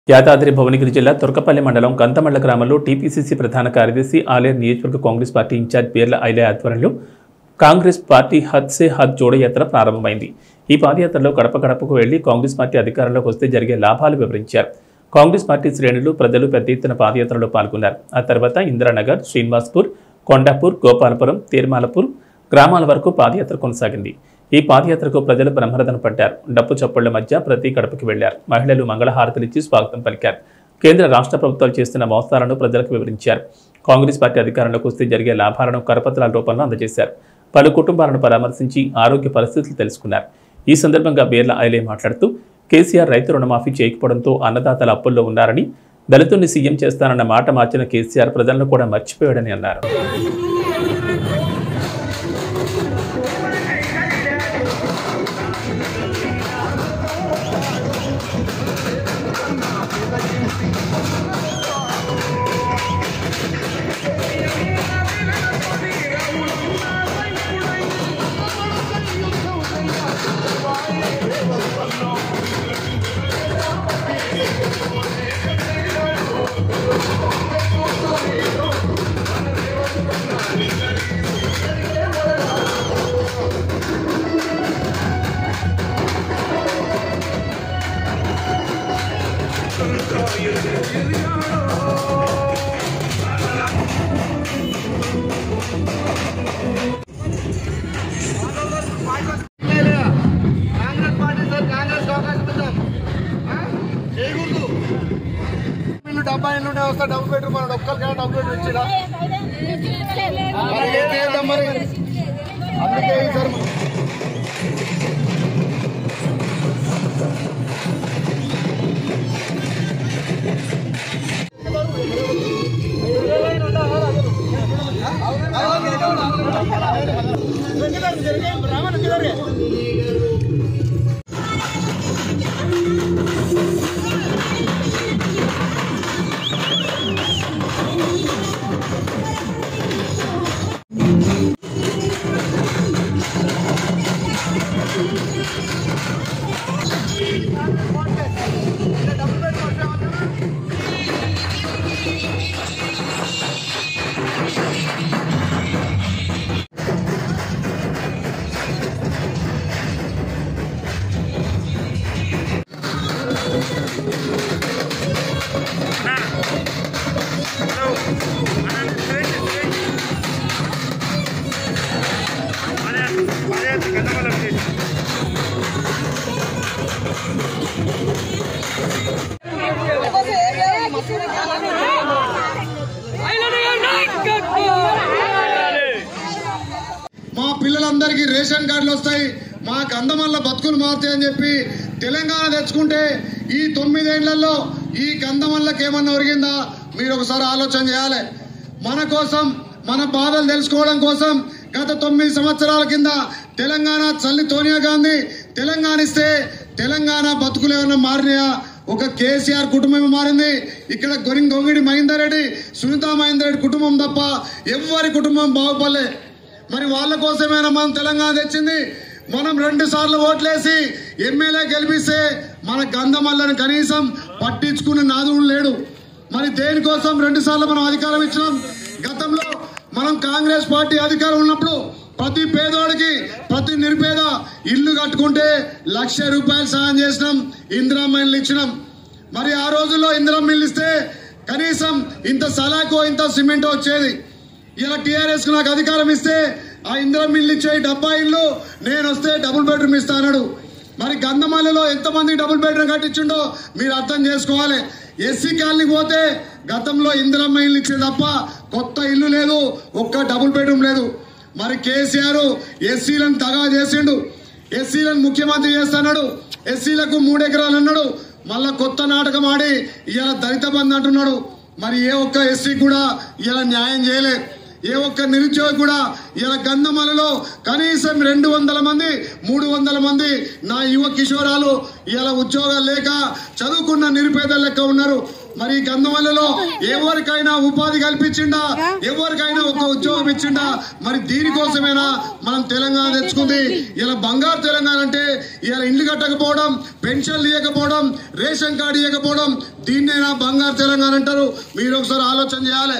యాదాద్రి భువనగిరి జిల్లా తుర్కపల్లి మండలం కంతమళ్ల గ్రామంలో టీపీసీసీ ప్రధాన కార్యదర్శి ఆలేరు నియోజకవర్గ కాంగ్రెస్ పార్టీ ఇన్ఛార్జ్ బీర్ల ఐలే ఆధ్వర్యంలో కాంగ్రెస్ పార్టీ హద్ సే హద్ జోడయాత్ర ప్రారంభమైంది ఈ పాదయాత్రలో గడప గడపకు వెళ్లి కాంగ్రెస్ పార్టీ అధికారంలోకి వస్తే జరిగే లాభాలు వివరించారు కాంగ్రెస్ పార్టీ శ్రేణులు ప్రజలు పెద్ద ఎత్తున పాదయాత్రలో పాల్గొన్నారు ఆ తర్వాత ఇందిరానగర్ శ్రీనివాస్పూర్ కొండాపూర్ గోపాలపురం తీర్మాలపూర్ గ్రామాల వరకు పాదయాత్ర కొనసాగింది ఈ పాదయాత్రకు ప్రజలు బ్రహ్మరథన పడ్డారు డప్పు చప్పుళ్ల మధ్య ప్రతి గడపకి వెళ్లారు మహిళలు మంగళహారతులిచ్చి స్వాగతం పలికారు కేంద్ర రాష్ట్ర ప్రభుత్వాలు చేస్తున్న మోసాలను ప్రజలకు వివరించారు కాంగ్రెస్ పార్టీ అధికారంలోకి వస్తే జరిగే లాభాలను కరపత్రాల రూపంలో అందజేశారు పలు కుటుంబాలను పరామర్శించి ఆరోగ్య పరిస్థితులు తెలుసుకున్నారు ఈ సందర్భంగా బీర్ల ఐలే మాట్లాడుతూ కేసీఆర్ రైతు రుణమాఫీ చేయకపోవడంతో అన్నదాతల అప్పుల్లో ఉన్నారని దళితుల్ని సీఎం చేస్తానన్న మాట మార్చిన కేసీఆర్ ప్రజలను కూడా మర్చిపోయాడని అన్నారు కాంగ్రెస్ పార్టీ సార్ కాంగ్రెస్ అవకాశం ఇద్దాం ఆ? చేయకూడదు వీళ్ళు డబ్బా ఇల్లు ఉంటే వస్తా డబ్బు బెడ్రూమ్ మన ఒక్కరికైనా డబ్బు బెడ్రూమ్ ఇచ్చిరా మరి ఏం చేద్దాం మరి అందుకే సార్ మా పిల్లలందరికీ రేషన్ కార్డులు వస్తాయి మా గంధమల్ల బతుకులు మారుతాయి అని చెప్పి తెలంగాణ తెచ్చుకుంటే ఈ తొమ్మిదేళ్లలో ఈ గంధమల్లకి ఏమన్నా ఒరిగిందా మీరు ఒకసారి ఆలోచన చేయాలి మన కోసం మన బాధలు తెలుసుకోవడం కోసం గత తొమ్మిది సంవత్సరాల కింద తెలంగాణ చల్లి సోనియా గాంధీ తెలంగాణ ఇస్తే తెలంగాణ బతుకులు ఏమన్నా మారినాయా ఒక కేసీఆర్ కుటుంబం మారింది ఇక్కడ గొరింగ్ గొంగిడి మహేందర్ రెడ్డి సునీతా మహేందర్ రెడ్డి కుటుంబం తప్ప ఎవ్వరి కుటుంబం బాగుపడలే మరి వాళ్ళ కోసమేనా మనం తెలంగాణ తెచ్చింది మనం రెండు సార్లు ఓట్లేసి ఎమ్మెల్యే గెలిపిస్తే మన గంధమల్లని కనీసం పట్టించుకునే నాదుడు లేడు మరి దేనికోసం రెండు సార్లు మనం అధికారం ఇచ్చినాం గతంలో మనం కాంగ్రెస్ పార్టీ అధికారం ఉన్నప్పుడు ప్రతి పేదోడికి ప్రతి నిరుపేద ఇల్లు కట్టుకుంటే లక్ష రూపాయలు సాయం చేసినాం ఇందిరా ఇల్లు ఇచ్చినాం మరి ఆ రోజుల్లో ఇందిరా ఇల్లు ఇస్తే కనీసం ఇంత సలాకో ఇంత సిమెంట్ వచ్చేది ఇలా టీఆర్ఎస్ కు నాకు అధికారం ఇస్తే ఆ ఇందిరా మిల్లు ఇచ్చే డబ్బా ఇల్లు నేను వస్తే డబుల్ బెడ్రూమ్ ఇస్తా అన్నాడు మరి గంధమాలలో ఎంతమంది డబుల్ బెడ్రూమ్ కట్టించుండో మీరు అర్థం చేసుకోవాలి ఎస్సీ కాలనీ పోతే గతంలో ఇందిరమ్మ ఇల్లు ఇచ్చే తప్ప కొత్త ఇల్లు లేదు ఒక్క డబుల్ బెడ్రూమ్ లేదు మరి కేసీఆర్ ఎస్సీలను దగా చేసిండు ఎస్సీలను ముఖ్యమంత్రి చేస్తున్నాడు ఎస్సీలకు మూడు ఎకరాలు అన్నాడు మళ్ళా కొత్త నాటకం ఆడి ఇలా దళిత బంధు అంటున్నాడు మరి ఏ ఒక్క ఎస్సీ కూడా ఇలా న్యాయం చేయలే ఏ ఒక్క నిరుద్యోగి కూడా ఇలా గంధమలలో కనీసం రెండు వందల మంది మూడు వందల మంది నా యువ కిషోరాలు ఇలా ఉద్యోగాలు లేక చదువుకున్న నిరుపేద లెక్క ఉన్నారు మరి ఈ గంధమల్లలో ఎవరికైనా ఉపాధి కల్పించిండా ఎవరికైనా ఒక ఉద్యోగం ఇచ్చిండా మరి దీనికోసమేనా మనం తెలంగాణ తెచ్చుకుంది ఇలా బంగారు తెలంగాణ అంటే ఇలా ఇండ్లు కట్టకపోవడం పెన్షన్లు ఇవ్వకపోవడం రేషన్ కార్డు ఇవ్వకపోవడం దీన్నేనా బంగారు తెలంగాణ అంటారు మీరు ఒకసారి ఆలోచన చేయాలి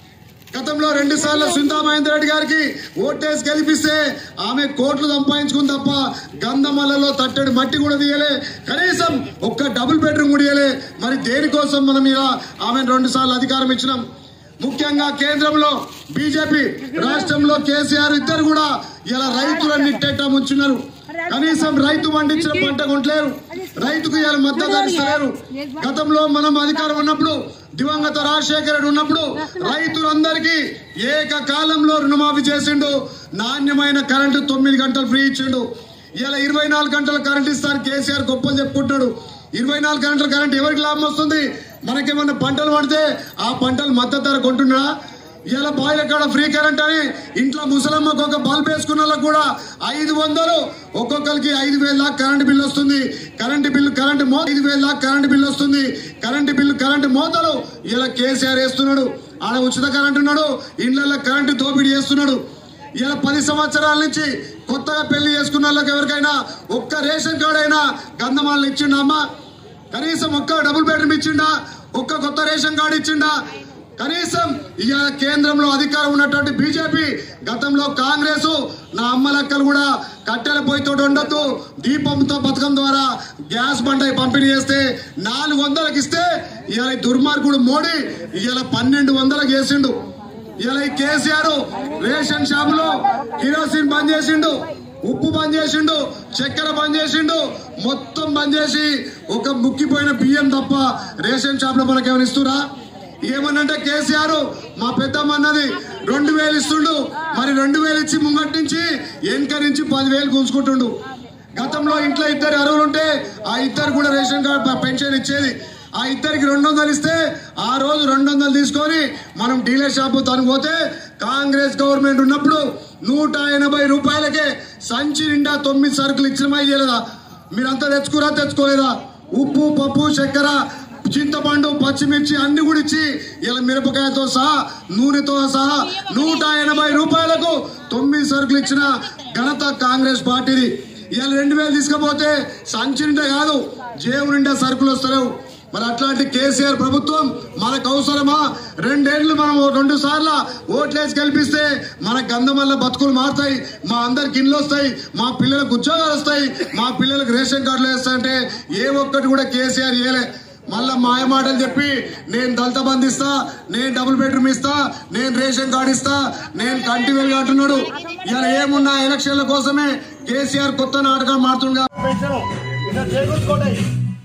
గతంలో రెండు సార్లు సుందా మహేందర్ రెడ్డి గారికి ఓటేసి గెలిపిస్తే ఆమె కోట్లు సంపాదించుకుంది తప్ప గంధమల్లలో తట్టడి మట్టి కూడా తీయలే కనీసం ఒక్క డబుల్ బెడ్రూమ్ కూడా ఇయ్యలే మరి దేనికోసం మనం ఇలా ఆమె రెండు సార్లు అధికారం ఇచ్చినాం ముఖ్యంగా కేంద్రంలో బీజేపీ రాష్ట్రంలో కేసీఆర్ ఇద్దరు కూడా ఇలా రైతులన్నీ టెట్ట ముంచున్నారు కనీసం రైతు పండించిన పంట కొంటలేరు రైతుకు ఇవాళ మద్దతు ధరిస్తలేరు గతంలో మనం అధికారం ఉన్నప్పుడు దివంగత రాజశేఖర రెడ్డి ఉన్నప్పుడు రైతులందరికీ ఏకకాలంలో రుణమాఫీ చేసిండు నాణ్యమైన కరెంటు తొమ్మిది గంటలు ఫ్రీ ఇచ్చిండు ఇలా ఇరవై నాలుగు గంటల కరెంట్ ఇస్తారు కేసీఆర్ గొప్పలు చెప్పుకుంటాడు ఇరవై నాలుగు గంటల కరెంట్ ఎవరికి లాభం వస్తుంది మనకేమన్నా పంటలు పడితే ఆ పంటలు మద్దతు ధర కొంటున్నారా ఇలా బాయిల కాడ ఫ్రీ కరెంట్ అని ఇంట్లో ముసలమ్మకు ఒక బల్బ్ వేసుకున్న వాళ్ళకు కూడా ఐదు వందలు ఒక్కొక్కరికి ఐదు వేల దాకా కరెంట్ బిల్లు వస్తుంది కరెంట్ బిల్లు కరెంట్ మో ఐదు వేల దాకా కరెంట్ బిల్లు వస్తుంది కరెంట్ బిల్లు కరెంట్ మోతలు ఇలా కేసీఆర్ వేస్తున్నాడు ఆడ ఉచిత కరెంట్ ఉన్నాడు ఇండ్లలో కరెంటు దోపిడీ చేస్తున్నాడు ఇలా పది సంవత్సరాల నుంచి కొత్తగా పెళ్లి చేసుకున్న వాళ్ళకి ఎవరికైనా ఒక్క రేషన్ కార్డు అయినా గంధమాలను ఇచ్చిండా అమ్మా కనీసం ఒక్క డబుల్ బెడ్రూమ్ ఇచ్చిండా ఒక్క కొత్త రేషన్ కార్డు ఇచ్చిండా కనీసం ఇవాళ కేంద్రంలో అధికారం ఉన్నటువంటి బీజేపీ గతంలో కాంగ్రెస్ నా అమ్మలక్కలు కూడా కట్టెల పొయ్యితో ఉండొద్దు దీపంతో పథకం ద్వారా గ్యాస్ బండ పంపిణీ చేస్తే నాలుగు వందలకు ఇస్తే ఇవాళ ఈ దుర్మార్గుడు మోడీ ఇవాళ పన్నెండు వందలకు వేసిండు ఇలా ఈ కేసీఆర్ రేషన్ షాపులో కిరోసిన్ బంద్ చేసిండు ఉప్పు బంద్ చేసిండు చక్కెర బంద్ చేసిండు మొత్తం బంద్ చేసి ఒక ముక్కిపోయిన బియ్యం తప్ప రేషన్ షాప్ లో మనకేమైనా ఇస్తురా ఏమనంటే కేసీఆర్ మా పెద్దమ్మ అన్నది రెండు వేలు ఇస్తుండు మరి రెండు వేలు ఇచ్చి ముంగటి నుంచి వెనక నుంచి పదివేలు గుంజుకుంటుండు గతంలో ఇంట్లో ఇద్దరు అరువులు ఉంటే ఆ ఇద్దరు కూడా రేషన్ కార్డు పెన్షన్ ఇచ్చేది ఆ ఇద్దరికి రెండు వందలు ఇస్తే ఆ రోజు రెండు వందలు తీసుకొని మనం డీలర్ షాపు తను పోతే కాంగ్రెస్ గవర్నమెంట్ ఉన్నప్పుడు నూట ఎనభై రూపాయలకే సంచి నిండా తొమ్మిది సరుకులు ఇచ్చినమా ఇయ్యలేదా మీరంతా తెచ్చుకురా తెచ్చుకోలేదా ఉప్పు పప్పు చక్కెర చింతపండు పచ్చిమిర్చి అన్ని కూడా ఇచ్చి ఇలా మిరపకాయతో సహా నూనెతో సహా నూట ఎనభై రూపాయలకు తొమ్మిది సరుకులు ఇచ్చిన ఘనత కాంగ్రెస్ పార్టీది ఇవాళ రెండు వేలు తీసుకపోతే సంచి నిండా కాదు జేబు నిండా సరుకులు వస్తలేవు మరి అట్లాంటి కేసీఆర్ ప్రభుత్వం మనకు అవసరమా రెండేళ్లు మనం ఓ రెండు సార్లు ఓట్లేసి గెలిపిస్తే మన గంధమల్ల బతుకులు మారుతాయి మా అందరికి ఇల్లు వస్తాయి మా పిల్లలకు ఉద్యోగాలు వస్తాయి మా పిల్లలకు రేషన్ కార్డులు వేస్తాయంటే ఏ ఒక్కటి కూడా కేసీఆర్ చేయలే మళ్ళా మాయ మాటలు చెప్పి నేను దళిత బంధు ఇస్తా నేను డబుల్ బెడ్రూమ్ ఇస్తా నేను రేషన్ కార్డు ఇస్తా నేను కంటి వెలుగు అంటున్నాడు ఇలా ఏమున్నా ఎలక్షన్ల కోసమే కేసీఆర్ కొత్త నాటకాలు మారుతుండగా పెన్షన్ ఇలా చేకూర్చుకోండి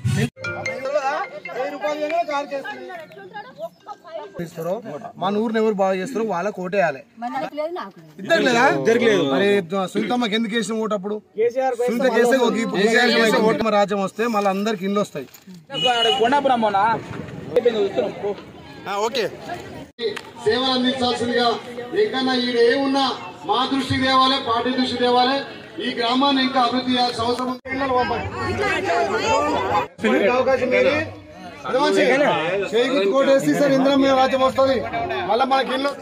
ఇస్తారో మన ఊరిని ఎవరు బాగా చేస్తారో వాళ్ళకి ఓటేయాలి ఇద్దరు లేదా జరగలేదు మరి సునీతమ్మకి ఎందుకు వేసిన ఓటు అప్పుడు సునీత చేస్తే ఒక ఈ- కేసీఆర్ చేస్తే ఓటు రాజ్యం వస్తే మళ్ళీ అందరికి ఇల్లు వస్తాయి ఓకే సేవలు అందించాల్సిందిగా ఎక్కడన్నా ఈడ ఏమున్నా మా దృష్టికి తేవాలి పార్టీ దృష్టికి తేవాలి ఈ గ్రామాన్ని ఇంకా అభివృద్ధి చేయాల్సిన అవసరం ఉంది అవకాశం మీది. అదవాంచి. చేయి గుర్తు కోటేసి సార్ ఇంద్రం మీద రాజ్యం వస్తుంది మళ్ళీ మనకి ఇల్లు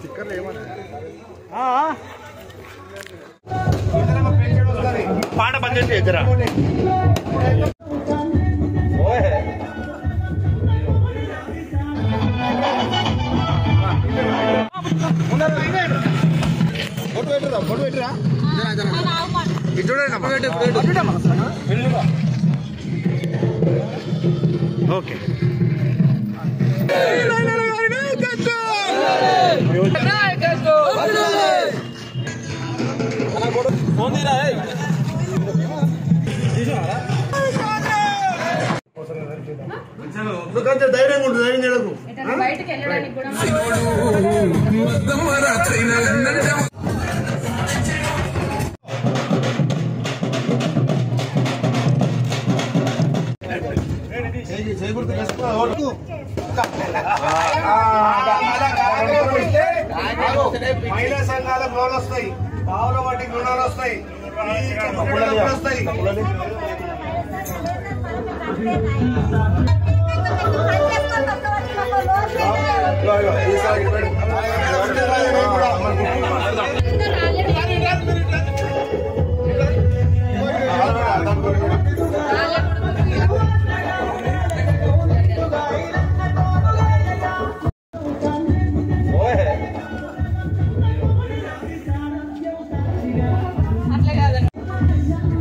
పాట బంద్ చేసి ఎదురా ఫోటో పెట్టరా ఫోటో పెట్టరా ఓకే కొంచెం ధైర్యంగా ఉంటుంది ధైర్యం చేయకు బయటకు వెళ్ళడానికి కూడా చేయి చేయి గుర్తు వేసుకో. ఓటు. మహిళా సంఘాలకు లోన్లు వస్తాయి పావుల వాటికి రుణాలు వస్తాయి ఈ చెత్త పిల్లలకు వస్తాయి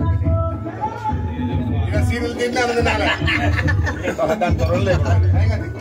ఇక సీరియల్ తింటే అది తినాలి. దాని త్వరలో లేదు.